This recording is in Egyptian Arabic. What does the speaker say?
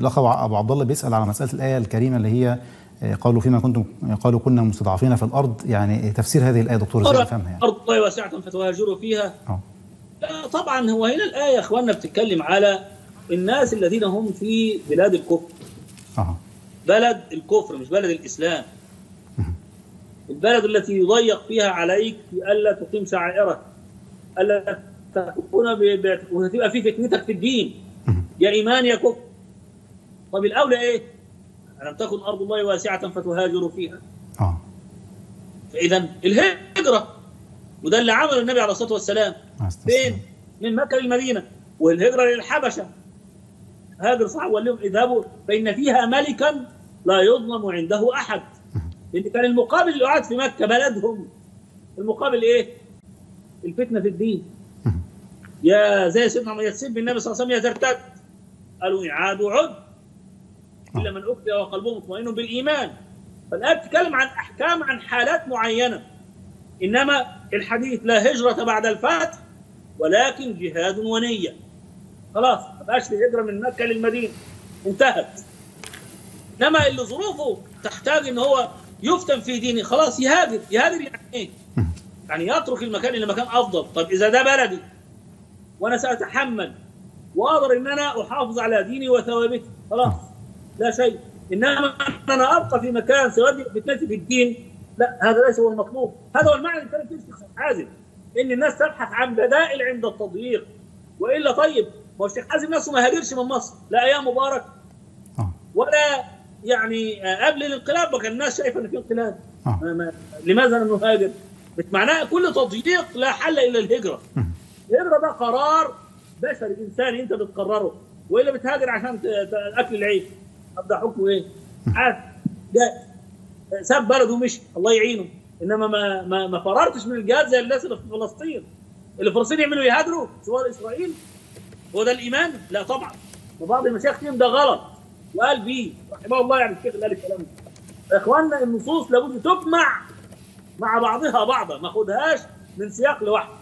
الاخ ابو عبد الله بيسال على مساله الايه الكريمه اللي هي قالوا فيما كنتم قالوا كنا مستضعفين في الارض يعني تفسير هذه الايه دكتور ازاي نفهمها يعني ارض الله واسعه فتهاجروا فيها اه لا طبعا هو هنا الايه يا اخواننا بتتكلم على الناس الذين هم في بلاد الكفر اه بلد الكفر مش بلد الاسلام البلد التي يضيق فيها عليك في الا تقيم شعائرك الا تكون ب... ب... وتبقى في فتنتك في الدين يا ايمان يا كفر طب الاولى ايه؟ الم تكن ارض الله واسعه فتهاجروا فيها اه فاذا الهجره وده اللي عمله النبي عليه الصلاه والسلام عليه الصلاة والسلام. فين؟ من مكه للمدينه والهجره للحبشه هاجر صحابه وقال لهم اذهبوا فان فيها ملكا لا يظلم عنده احد لان كان المقابل اللي قاعد في مكه بلدهم المقابل ايه؟ الفتنه في الدين يا زي سيدنا يسب النبي صلى الله عليه وسلم يا ترتد قالوا عاد وعد الا من اكره وقلبه مطمئن بالايمان فالايه بتتكلم عن احكام عن حالات معينه انما الحديث لا هجره بعد الفتح ولكن جهاد ونيه خلاص ما بقاش في هجره من مكه للمدينه انتهت انما اللي ظروفه تحتاج ان هو يفتن في دينه خلاص يهاجر يهاجر يعني ايه؟ يعني يترك المكان الى مكان افضل طب اذا ده بلدي وانا ساتحمل واقدر ان انا احافظ على ديني وثوابتي خلاص لا شيء انما ان انا ابقى في مكان سيؤدي فتنتي في الدين لا هذا ليس هو المطلوب هذا هو المعنى اللي كان فيه الشيخ حازم ان الناس تبحث عن بدائل عند التضييق والا طيب ما هو الشيخ حازم نفسه ما هاجرش من مصر لا ايام مبارك اه ولا يعني آه، قبل الانقلاب ما كان الناس شايفه ان في انقلاب اه ما ما لماذا نهاجر؟ مش معناه كل تضييق لا حل الا الهجره. الهجره ده قرار بشري انساني انت بتقرره والا بتهاجر عشان ت- ت- اكل العيش. طب ده حكمه ايه؟ عاد ده ساب بلده ومشي الله يعينه انما ما ما ما فررتش من الجهاد زي الناس اللي في فلسطين. اللي في فلسطين يعملوا يهاجروا سواء اسرائيل هو ده الايمان؟ لا طبعا. وبعض المشايخ فيهم ده غلط وقال بيه رحمه الله يعني الشيخ اللي قال الكلام ده. يا اخواننا النصوص لابد تجمع مع بعضها بعضا ما خدهاش من سياق لوحده